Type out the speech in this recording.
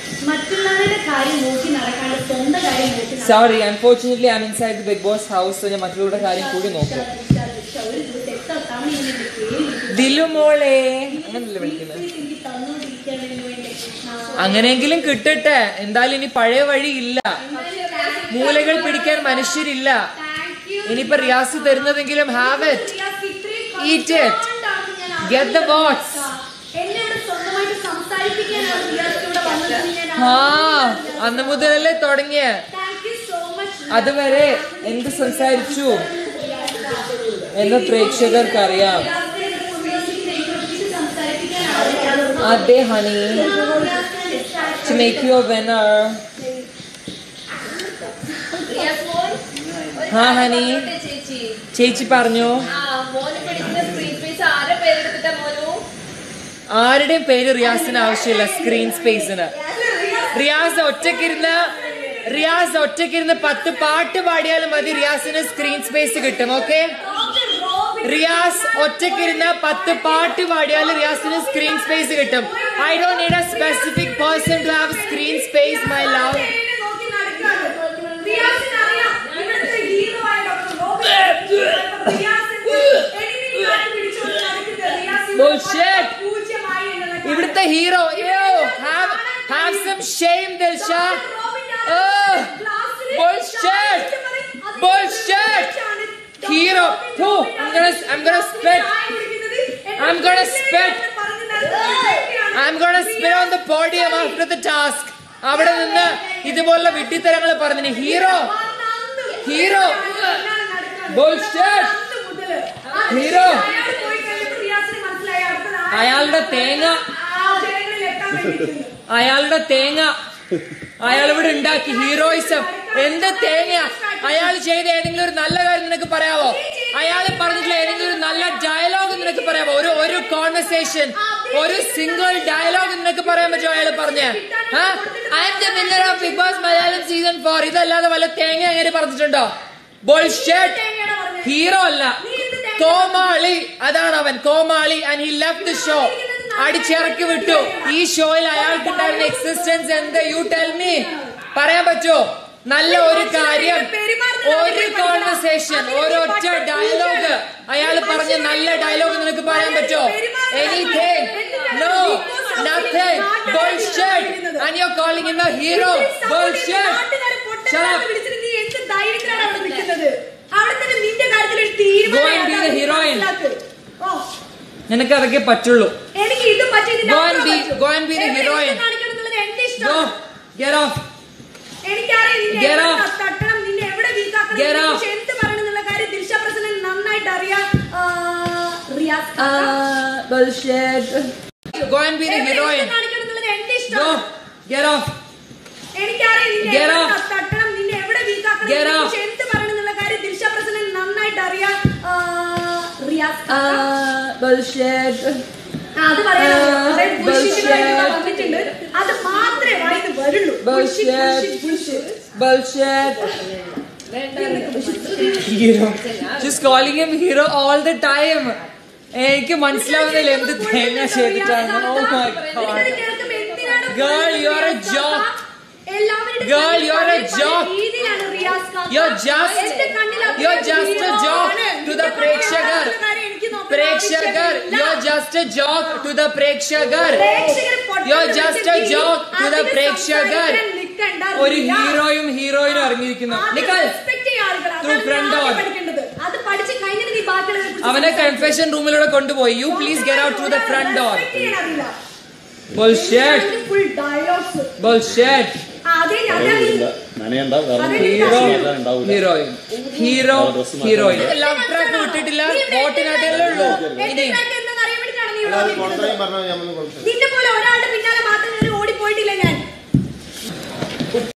മറ്റുള്ളവരുടെ കാര്യം നോക്കി നടക്കാണ്ട് സ്വന്തം കാര്യം നോക്കി നടക്കാൻ sorry unfortunately I inside the Bigg Boss house ഞാൻ മറ്റുള്ളവരുടെ കാര്യം കൂടി നോക്കും ദിശ, ദിശ, ഒരു ദിവസം എത്ര തവണ ഇങ്ങനെ എന്റെ പേര് വിളിക്കും. ദിലുമോളെ അങ്ങനല്ലേ വിളിക്കുന്നത് ഇത്രയും എനിക്ക് തന്നുകൊണ്ടിരിക്കുകയാണല്ലോ എന്റെ കൃഷ്ണ. അങ്ങനെയെങ്കിലും കിട്ടട്ടെ എന്തായാലും ഇനി പഴയ വഴി ഇല്ല മൂലകൾ പിടിക്കാൻ മനുഷ്യരില്ല Thank you. ഇനിയിപ്പോ റിയാസ് തരുന്നതെങ്കിലും ഹാവ് ഇറ്റ് റിയാസ് ഇത്രയും Eat it. കഷ്ടപ്പെട്ടാണ് ഞാൻ Get the votes. എന്നെ ഇവിടെ സ്വന്തമായിട്ട് സംസാരിപ്പിക്കാനാണ് റിയാസ് ഇവിടെ വന്നത് ഞാൻ ആ അന്ന് മുതലല്ലേ തുടങ്ങിയ താങ്ക് യു സോ മച്ച് അതുവരെ എന്ത് സംസാരിച്ചു എന്ന് പ്രേക്ഷകർക്ക് അറിയാം അതെ honey to make you winner ഹാ ഹണി ചേച്ചി ചേച്ചി പറഞ്ഞു ആ മോന് പഠിക്കുന്ന സ്ക്രീൻ സ്പേസ് ആരെ പേരെടുത്തിട്ടാ മോനു ആരുടെയും പേര് റിയാസിന് ആവശ്യമില്ല സ്ക്രീൻ സ്പേസിന് റിയാസ് ഒറ്റക്കിരുന്ന് റിയാസ് ഒറ്റക്കിരുന്ന് പത്ത് പാട്ട് പാടിയാലും മതി റിയാസിന് സ്ക്രീൻ സ്പേസ് കിട്ടും ഓക്കെ റിയാസ് ഒറ്റക്കിരുന്ന് പത്ത് പാട്ട് പാടിയാൽ റിയാസിന് സ്ക്രീൻ സ്പേസ് കിട്ടും I don't need a specific person to have screen space my love Bullshit. ഇവിടുത്തെ hero have have some shame Dilsha Oh, bullshit. Bullshit. Hero. Pooh, I'm gonna I'm gonna spit. I'm gonna spit. I'm gonna spit on the podium after the task. അവിടെ നിന്ന് ഇതുപോലുള്ള വിട്ടിത്തരങ്ങൾ പറഞ്ഞു hero hero Bullshit. Hero. അയാളുടെ തേങ്ങ അയാളുടെ തേങ്ങ അയാൾ ഇവിടെ ഉണ്ടാക്കി ഹീറോയിസം എന്ത് തേങ്ങ അയാൾ ചെയ്ത ഏതെങ്കിലും ഒരു നല്ല കാര്യം നിനക്ക് പറയാവോ അയാൾ പറഞ്ഞിട്ടുള്ള ഏതെങ്കിലും ഒരു നല്ല ഡയലോഗ് നിനക്ക് പറയാമോ ഒരു ഒരു കോൺവെർസേഷൻ ഒരു സിംഗിൾ ഡയലോഗ് നിനക്ക് പറയാൻ പറ്റുമോ അയാൾ പറഞ്ഞ I am the winner of Bigg Boss Malayalam season four ഇതല്ലാതെ വല്ല തേങ്ങ അങ്ങനെ പറഞ്ഞിട്ടുണ്ടോ ബോൾഷെറ്റ് ഹീറോ അല്ല കോമാളി അതാണ് അവൻ കോമാളി and he left the show അടിച്ചിറക്കി വിട്ടു ഈ ഷോയിൽ അയാൾക്കുണ്ടായിരുന്ന എക്സിസ്റ്റൻസ് എന്ത് യു ടെൽ മീ പറയാൻ പറ്റുമോ നല്ല ഒരു കാര്യം ഒരു കോൺവെർസേഷൻ ഒരൊറ്റ ഡയലോഗ് അയാൾ പറഞ്ഞ നല്ല ഡയലോഗ് നിനക്ക് പറയാൻ പറ്റുമോ anything no nothing bullshit and you calling in the hero bullshit Shut up. Go and be the heroine. നിനക്ക് അതൊക്കെ പറ്റുള്ളൂ എനിക്ക് ഇത് പറ്റി ഇതിന്റെ Go and അപ്പുറം be- പറ്റും. go and be the എവിടെ heroine. ഇത് കാണിക്കണമെന്നുള്ളത് എന്റെ ഇഷ്ടം. ഗോ ഗെറ്റ് ഓഫ് എനിക്കറിയാം നിന്നെ Get എവിടെ off. തട്ടണം, നിന്നെ എവിടെ weak ആക്കണം, Get നിന്നെ off. കുറിച്ച് എന്ത് പറയണം എന്നുള്ള കാര്യം ദിൽഷ പ്രസിഡന്റ് നന്നായിട്ട് അറിയാം ആ, റിയാസ് കാക്ക. ഗോ ആൻഡ് ബി ദ എവിടെ ഹീറോയിൻ ഇത് കാണിക്കണം എന്നുള്ളത് എന്റെ ഇഷ്ടം. ഗോ ഗെറ്റ് ഓഫ് എനിക്കറിയാം നിന്നെ Get എവിടെ off. തട്ടണം, നിന്നെ എവിടെ weak ആക്കണം, Get നിന്നെ off. കുറിച്ച് എന്ത് പറയണം എന്നുള്ള കാര്യം ദിൽഷ പ്രസിഡന്റ് നന്നായിട്ട് അറിയാം ആ, റിയാസ് കാക്ക. ആ, അത് പറയാനാ. അതായത് bullshit ആയിട്ട് വന്നിട്ടുണ്ട്. അത് മാത്രമേ വായിന്ന് വരുള്ളൂ Bullshit, bullshit, bullshit. Bullshit. Hero. Just calling him hero all the time. എനിക്ക് മനസ്സിലാവുന്നില്ല എന്ത് തേങ്ങ ചെയ്തിട്ടാണ് ഓ മൈ ഗോഡ് എനിക്കത് കേൾക്കുമ്പോ എന്തിനാണ് Girl, you're a Riyas joke. കാക്ക? എല്ലാവരുടെയും Girl, കണ്ണിൽ you're a പല joke. രീതിയിലാണ് റിയാസ് കാക്ക. You're just- എന്റെ കണ്ണിൽ അത് you're just a hero joke ആണ്. to the നിന്റെ പ്രേക്ഷകർ. കണ്ണിൽ കാര്യം എനിക്ക് നോക്കേണ്ട പ്രേക്ഷകർ ആവശ്യമില്ല. you're just a joke to the പ്രേക്ഷകർ പ്രേക്ഷകരെ പൊട്ടൻ You're വിളിച്ച് just a നീ joke to the അധികം പ്രേക്ഷകർ. സംസാരിക്കാൻ നിൽക്കണ്ട, ഒരു റിയ. ഹീറോയും ഹീറോയിനും ഇറങ്ങിയിരിക്കുന്നു ആദ്യം നിക്കൽ respect ചെയ്യ ആളുകളെ. അതാണ് Through നീ front ആദ്യം door. പഠിക്കേണ്ടത്. അത് പഠിച്ച് കഴിഞ്ഞിട്ട് നീ ബാക്കിയുള്ളവരെ കുറിച്ച് അവനെ സംസാരിക്കണം. കൺഫെഷൻ റൂമിലൂടെ കൊണ്ടുപോയി you please get out through the front door Respect ചെയ്യാൻ അറിയില്ല. ബുൾഷെറ്റ് ഇതിന്റെ full dialogues. ബുൾഷെറ്റ് ആ, അതെ ഞാൻ ഞാൻ- നനയണ്ട വേറെ ഹീറോ ഉണ്ടാവില്ല heroine hero heroine love track വിട്ടിട്ടില്ല നീ ഇവിടെ വോട്ടിനായിട്ടല്ലേ ഉള്ളൂ എന്റെ ഇനി track എന്താണെന്ന് അറിയാൻ വേണ്ടിയിട്ടാണ് നീ ഇവിടെ വന്നിരിക്കുന്നത്. കൊണ്ടുപോയി പറഞ്ഞാൽ നമ്മൾ കുഴപ്പമില്ല നിന്നെ പോലെ ഒരാളുടെ പിന്നാലെ മാത്രം കയറി ഓടിപ്പോയിട്ടില്ല ഞാൻ